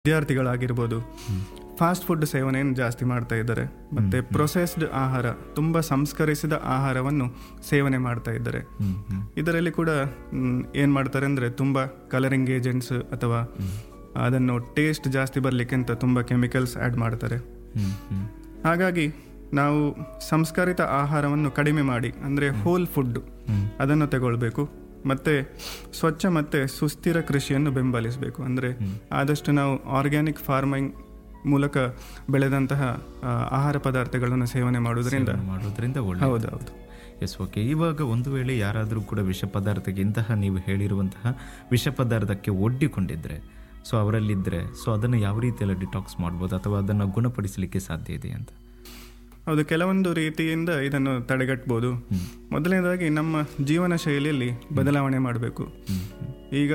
ವಿದ್ಯಾರ್ಥಿಗಳಾಗಿರ್ಬೋದು fast food ಸೇವನೆಯನ್ನು ಜಾಸ್ತಿ ಮಾಡ್ತಾ ಇದ್ದಾರೆ ಮತ್ತೆ ಪ್ರೊಸೆಸ್ಡ್ ಆಹಾರ ತುಂಬ ಸಂಸ್ಕರಿಸಿದ ಆಹಾರವನ್ನು ಸೇವನೆ ಮಾಡ್ತಾ ಇದ್ದಾರೆ ಹ್ಮ್ ಹ್ಮ್ ಇದರಲ್ಲಿ ಕೂಡ ಮ್, ಏನ್ ಮಾಡ್ತಾರೆ ಅಂದ್ರೆ ತುಂಬಾ ಕಲರಿಂಗ್ ಏಜೆಂಟ್ಸ್ ಅಥವಾ ಅದನ್ನು ಟೇಸ್ಟ್ ಜಾಸ್ತಿ ಬರ್ಲಿಕ್ಕೆ ಅಂತ ತುಂಬಾ ಕೆಮಿಕಲ್ಸ್ ಆಡ್ ಮಾಡ್ತಾರೆ ಹ್ಮ್ ಹ್ಮ್ ಹಾಗಾಗಿ ನಾವು ಸಂಸ್ಕರಿತ ಆಹಾರವನ್ನು ಕಡಿಮೆ ಮಾಡಿ ಅಂದ್ರೆ ಹೋಲ್ ಫುಡ್ ಹ್ಮ್. ಅದನ್ನು ತಗೊಳ್ಬೇಕು ಮತ್ತೆ ಸ್ವಚ್ಛ ಮತ್ತೆ ಸುಸ್ಥಿರ ಕೃಷಿಯನ್ನು ಬೆಂಬಲಿಸಬೇಕು ಅಂದ್ರೆ ಆದಷ್ಟು ನಾವು ಆರ್ಗ್ಯಾನಿಕ್ ಫಾರ್ಮಿಂಗ್ ಮೂಲಕ ಬೆಳೆದಂತಹ ಆ, ಆಹಾರ ಪದಾರ್ಥಗಳನ್ನು ಸೇವನೆ ಮಾಡುವುದರಿಂದ ಸೇವನೆ ಮಾಡೋದ್ರಿಂದ ಒಳ್ಳೆ ಹೌದೌದು ಎಸ್ ಓಕೆ ಇವಾಗ ಒಂದು ವೇಳೆ ಯಾರಾದರೂ ಕೂಡ ವಿಷ ಪದಾರ್ಥಕ್ಕೆ ಇಂತಹ ನೀವು ಹೇಳಿರುವಂತಹ ವಿಷ ಪದಾರ್ಥಕ್ಕೆ ಒಡ್ಡಿಕೊಂಡಿದ್ರೆ ಸೊ ಅವರಲ್ಲಿದ್ದರೆ ಸೊ ಅದನ್ನು ಯಾವ ರೀತಿಯೆಲ್ಲ ಡಿಟಾಕ್ಸ್ ಮಾಡ್ಬೋದು ಅಥವಾ ಅದನ್ನು ಗುಣಪಡಿಸಲಿಕ್ಕೆ ಸಾಧ್ಯ ಇದೆ ಅಂತ ಹೌದು ಕೆಲವೊಂದು ರೀತಿಯಿಂದ ಇದನ್ನು ತಡೆಗಟ್ಟಬಹುದು ಮೊದಲನೇದಾಗಿ ನಮ್ಮ ಜೀವನ ಶೈಲಿಯಲ್ಲಿ ಬದಲಾವಣೆ ಮಾಡಬೇಕು ಈಗ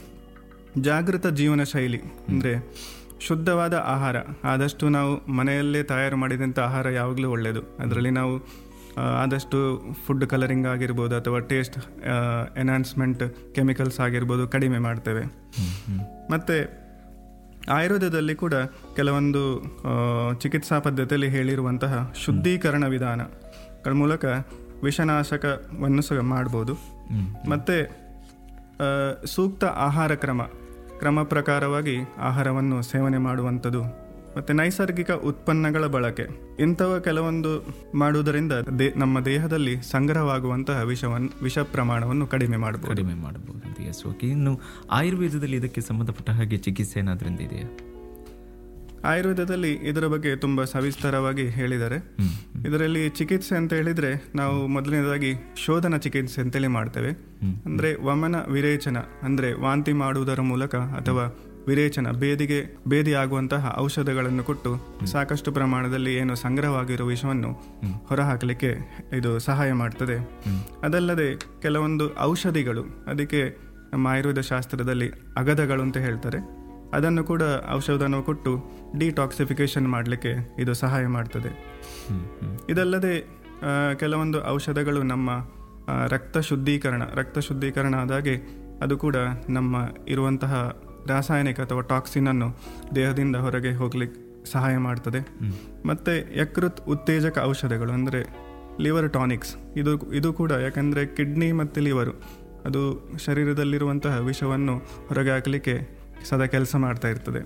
ಜಾಗೃತ ಜೀವನ ಶೈಲಿ ಅಂದರೆ ಶುದ್ಧವಾದ ಆಹಾರ ಆದಷ್ಟು ನಾವು ಮನೆಯಲ್ಲೇ ತಯಾರು ಮಾಡಿದಂಥ ಆಹಾರ ಯಾವಾಗಲೂ ಒಳ್ಳೆಯದು ಅದರಲ್ಲಿ ನಾವು ಆ, ಆದಷ್ಟು ಫುಡ್ ಕಲರಿಂಗ್ ಆಗಿರ್ಬೋದು ಅಥವಾ ಟೇಸ್ಟ್ ಎನ್ಹಾನ್ಸ್ಮೆಂಟ್ ಕೆಮಿಕಲ್ಸ್ ಆಗಿರ್ಬೋದು ಕಡಿಮೆ ಮಾಡ್ತೇವೆ ಮತ್ತು ಆಯುರ್ವೇದದಲ್ಲಿ ಕೂಡ ಕೆಲವೊಂದು ಆ, ಚಿಕಿತ್ಸಾ ಪದ್ಧತಿಯಲ್ಲಿ ಹೇಳಿರುವಂತಹ ಶುದ್ಧೀಕರಣ ವಿಧಾನಗಳ ಮೂಲಕ ವಿಷನಾಶಕವನ್ನು ಸಹ ಮಾಡ್ಬೋದು ಹ್ಮ್. ಮತ್ತು ಆ, ಸೂಕ್ತ ಆಹಾರ ಕ್ರಮ ಕ್ರಮ ಪ್ರಕಾರವಾಗಿ ಆಹಾರವನ್ನು ಸೇವನೆ ಮಾಡುವಂಥದ್ದು ಮತ್ತು ನೈಸರ್ಗಿಕ ಉತ್ಪನ್ನಗಳ ಬಳಕೆ ಇಂಥವ ಕೆಲವೊಂದು ಮಾಡುವುದರಿಂದ ದೇ ನಮ್ಮ ದೇಹದಲ್ಲಿ ಸಂಗ್ರಹವಾಗುವಂತಹ ವಿಷವನ್ನು ವಿಷ ಪ್ರಮಾಣವನ್ನು ಕಡಿಮೆ ಮಾಡಬಹುದು ಕಡಿಮೆ ಮಾಡಬಹುದು ಅಂತ ಎಸ್ ಓಕೆ ಇನ್ನು ಆಯುರ್ವೇದದಲ್ಲಿ ಇದಕ್ಕೆ ಸಂಬಂಧಪಟ್ಟ ಹಾಗೆ ಚಿಕಿತ್ಸೆ ಏನಾದ್ರಿಂದ ಇದೆಯಾ ಆಯುರ್ವೇದದಲ್ಲಿ ಇದರ ಬಗ್ಗೆ ತುಂಬ ಸವಿಸ್ತರವಾಗಿ ಹೇಳಿದ್ದಾರೆ ಹ್ಮ್. ಇದರಲ್ಲಿ ಚಿಕಿತ್ಸೆ ಅಂತ ಹೇಳಿದ್ರೆ ನಾವು ಮೊದಲನೇದಾಗಿ ಶೋಧನ ಚಿಕಿತ್ಸೆ ಅಂತೇಳಿ ಮಾಡ್ತೇವೆ ಹ್ಮ್. ಅಂದ್ರೆ ವಮನ ವಿರೇಚನ ಅಂದ್ರೆ ವಾಂತಿ ಮಾಡುವುದರ ಮೂಲಕ ಅಥವಾ ವಿರೇಚನ ಬೇದಿಗೆ ಬೇದಿ ಆಗುವಂತಹ ಔಷಧಗಳನ್ನು ಕೊಟ್ಟು ಸಾಕಷ್ಟು ಪ್ರಮಾಣದಲ್ಲಿ ಏನು ಸಂಗ್ರಹವಾಗಿರುವ ವಿಷವನ್ನು ಹೊರಹಾಕಲಿಕ್ಕೆ ಇದು ಸಹಾಯ ಮಾಡ್ತದೆ ಅದಲ್ಲದೆ ಕೆಲವೊಂದು ಔಷಧಿಗಳು ಅದಕ್ಕೆ ನಮ್ಮ ಆಯುರ್ವೇದ ಶಾಸ್ತ್ರದಲ್ಲಿ ಅಗಧಗಳು ಅಂತ ಹೇಳ್ತಾರೆ ಅದನ್ನು ಕೂಡ ಔಷಧವನ್ನು ಕೊಟ್ಟು ಡಿಟಾಕ್ಸಿಫಿಕೇಶನ್ ಮಾಡಲಿಕ್ಕೆ ಇದು ಸಹಾಯ ಮಾಡ್ತದೆ ಹ್ಮ್ ಹ್ಮ್ ಇದಲ್ಲದೆ ಆ, ಕೆಲವೊಂದು ಔಷಧಗಳು ನಮ್ಮ ಆ, ರಕ್ತ ಶುದ್ಧೀಕರಣ ರಕ್ತ ಶುದ್ಧೀಕರಣ ಆದಾಗೆ ಅದು ಕೂಡ ನಮ್ಮ ಇರುವಂತಹ ರಾಸಾಯನಿಕ ಅಥವಾ ಟಾಕ್ಸಿನ್ ಅನ್ನು ದೇಹದಿಂದ ಹೊರಗೆ ಹೋಗ್ಲಿಕ್ಕೆ ಸಹಾಯ ಮಾಡ್ತದೆ ಮತ್ತೆ ಯಕೃತ್ ಉತ್ತೇಜಕ ಔಷಧಗಳು ಅಂದರೆ ಲಿವರ್ ಟಾನಿಕ್ಸ್ ಇದು ಇದು ಕೂಡ ಯಾಕಂದರೆ ಕಿಡ್ನಿ ಮತ್ತು ಲಿವರು ಅದು ಶರೀರದಲ್ಲಿರುವಂತಹ ವಿಷವನ್ನು ಹೊರಗೆ ಹಾಕಲಿಕ್ಕೆ ಸದಾ ಕೆಲಸ ಮಾಡ್ತಾ ಇರ್ತದೆ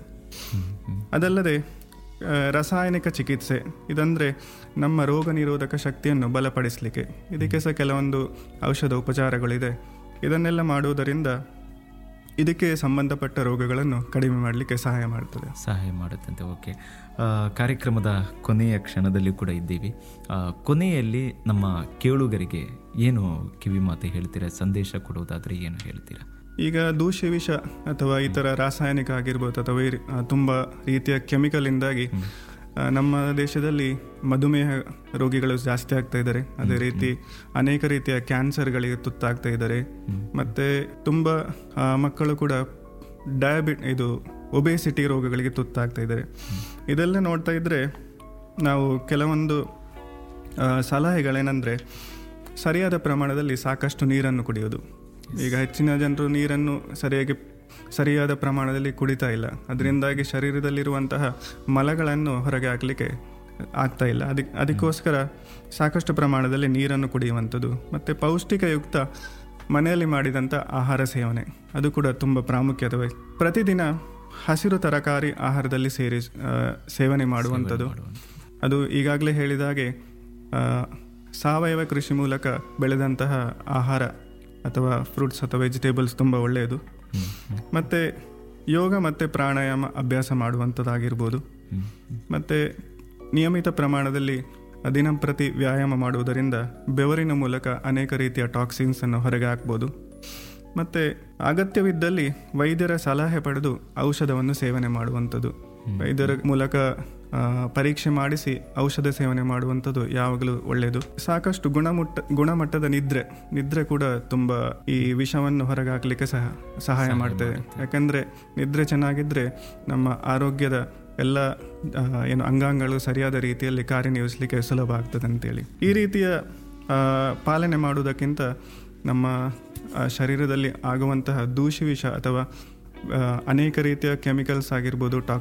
ಅದಲ್ಲದೆ ಆ, ರಾಸಾಯನಿಕ ಚಿಕಿತ್ಸೆ ಇದಂದರೆ ನಮ್ಮ ರೋಗ ನಿರೋಧಕ ಶಕ್ತಿಯನ್ನು ಬಲಪಡಿಸಲಿಕ್ಕೆ ಇದಕ್ಕೆ ಸಹ ಕೆಲವೊಂದು ಔಷಧ ಉಪಚಾರಗಳಿದೆ ಇದನ್ನೆಲ್ಲ ಮಾಡುವುದರಿಂದ ಇದಕ್ಕೆ ಸಂಬಂಧಪಟ್ಟ ರೋಗಗಳನ್ನು ಕಡಿಮೆ ಮಾಡಲಿಕ್ಕೆ ಸಹಾಯ ಮಾಡ್ತದೆ ಸಹಾಯ ಮಾಡುತ್ತಂತೆ ಓಕೆ ಆ, ಕಾರ್ಯಕ್ರಮದ ಕೊನೆಯ ಕ್ಷಣದಲ್ಲಿ ಕೂಡ ಇದ್ದೀವಿ ಆ, ಕೊನೆಯಲ್ಲಿ ನಮ್ಮ ಕೇಳುಗರಿಗೆ ಏನು ಕಿವಿ ಮಾತು ಹೇಳ್ತೀರಾ ಸಂದೇಶ ಕೊಡುವುದಾದ್ರೆ ಏನು ಹೇಳ್ತೀರಾ ಈಗ ದೂಷ್ಯ ವಿಷ ಅಥವಾ ಇತರ ರಾಸಾಯನಿಕ ಆಗಿರ್ಬೋದು ಅಥವಾ ಈ ರೀ- ಆ, ತುಂಬ ರೀತಿಯ ಕೆಮಿಕಲಿಂದಾಗಿ ಆ, ನಮ್ಮ ದೇಶದಲ್ಲಿ ಮಧುಮೇಹ ರೋಗಿಗಳು ಜಾಸ್ತಿ ಆಗ್ತಾ ಇದ್ದಾರೆ ಅದೇ ರೀತಿ ಅನೇಕ ರೀತಿಯ ಕ್ಯಾನ್ಸರ್ಗಳಿಗೆ ತುತ್ತಾಗ್ತಾ ಇದ್ದಾರೆ ಮತ್ತೆ ತುಂಬ ಆ, ಮಕ್ಕಳು ಕೂಡ ಡಯಾಬಿಟ್ ಇದು ಒಬೇಸಿಟಿ ರೋಗಗಳಿಗೆ ತುತ್ತಾಗ್ತಾ ಇದ್ದಾರೆ ಇದೆಲ್ಲ ನೋಡ್ತಾ ಇದ್ರೆ ನಾವು ಕೆಲವೊಂದು ಆ, ಸಲಹೆಗಳೇನೆಂದರೆ ಸರಿಯಾದ ಪ್ರಮಾಣದಲ್ಲಿ ಸಾಕಷ್ಟು ನೀರನ್ನು ಕುಡಿಯೋದು ಈಗ ಹೆಚ್ಚಿನ ಜನರು ನೀರನ್ನು ಸರಿಯಾಗಿ ಸರಿಯಾದ ಪ್ರಮಾಣದಲ್ಲಿ ಕುಡಿತಾ ಇಲ್ಲ ಅದರಿಂದಾಗಿ ಶರೀರದಲ್ಲಿರುವಂತಹ ಮಲಗಳನ್ನು ಹೊರಗೆ ಹಾಕಲಿಕ್ಕೆ ಆಗ್ತಾ ಇಲ್ಲ ಅದಕ್ಕೆ ಅದಕ್ಕೋಸ್ಕರ ಸಾಕಷ್ಟು ಪ್ರಮಾಣದಲ್ಲಿ ನೀರನ್ನು ಕುಡಿಯುವಂಥದ್ದು ಮತ್ತು ಪೌಷ್ಟಿಕಯುಕ್ತ ಮನೆಯಲ್ಲಿ ಮಾಡಿದಂಥ ಆಹಾರ ಸೇವನೆ ಅದು ಕೂಡ ತುಂಬ ಪ್ರಾಮುಖ್ಯತೆ ವಹಿಸ್ ಪ್ರತಿದಿನ ಹಸಿರು ತರಕಾರಿ ಆಹಾರದಲ್ಲಿ ಸೇರಿ ಆ, ಸೇವನೆ ಮಾಡುವಂಥದ್ದು ಅದು ಈಗಾಗಲೇ ಹೇಳಿದ ಹಾಗೆ ಆ, ಸಾವಯವ ಕೃಷಿ ಮೂಲಕ ಬೆಳೆದಂತಹ ಆಹಾರ ಅಥವಾ ಫ್ರೂಟ್ಸ್ ಅಥವಾ ವೆಜಿಟೇಬಲ್ಸ್ ತುಂಬ ಒಳ್ಳೆಯದು ಮತ್ತು ಯೋಗ ಮತ್ತು ಪ್ರಾಣಾಯಾಮ ಅಭ್ಯಾಸ ಮಾಡುವಂಥದ್ದಾಗಿರ್ಬೋದು ಮತ್ತು ನಿಯಮಿತ ಪ್ರಮಾಣದಲ್ಲಿ ದಿನಂಪ್ರತಿ ವ್ಯಾಯಾಮ ಮಾಡುವುದರಿಂದ ಬೆವರಿನ ಮೂಲಕ ಅನೇಕ ರೀತಿಯ ಟಾಕ್ಸಿನ್ಸನ್ನು ಹೊರಗೆ ಹಾಕ್ಬೋದು ಮತ್ತು ಅಗತ್ಯವಿದ್ದಲ್ಲಿ ವೈದ್ಯರ ಸಲಹೆ ಪಡೆದು ಔಷಧವನ್ನು ಸೇವನೆ ಮಾಡುವಂಥದ್ದು ವೈದ್ಯರ ಮೂಲಕ ಆ, ಪರೀಕ್ಷೆ ಮಾಡಿಸಿ ಔಷಧ ಸೇವನೆ ಮಾಡುವಂಥದ್ದು ಯಾವಾಗಲೂ ಒಳ್ಳೆಯದು ಸಾಕಷ್ಟು ಗುಣಮಟ್ಟ ಗುಣಮಟ್ಟದ ನಿದ್ರೆ ನಿದ್ರೆ ಕೂಡ ತುಂಬ ಈ ವಿಷವನ್ನು ಹೊರಗೆ ಹಾಕಲಿಕ್ಕೆ ಸಹ ಸಹಾಯ ಮಾಡ್ತದೆ ಯಾಕಂದರೆ ನಿದ್ರೆ ಚೆನ್ನಾಗಿದ್ದರೆ ನಮ್ಮ ಆರೋಗ್ಯದ ಎಲ್ಲ ಆ, ಏನು ಅಂಗಾಂಗಗಳು ಸರಿಯಾದ ರೀತಿಯಲ್ಲಿ ಕಾರ್ಯನಿರ್ವಹಿಸಲಿಕ್ಕೆ ಸುಲಭ ಆಗ್ತದೆ ಅಂತೇಳಿ ಈ ರೀತಿಯ ಆ, ಪಾಲನೆ ಮಾಡುವುದಕ್ಕಿಂತ ನಮ್ಮ ಆ, ಶರೀರದಲ್ಲಿ ಆಗುವಂತಹ ದೂಷಿ ವಿಷ ಅಥವಾ ಅನೇಕ ರೀತಿಯ ಕೆಮಿಕಲ್ಸ್ ಆಗಿರ್ಬೋದು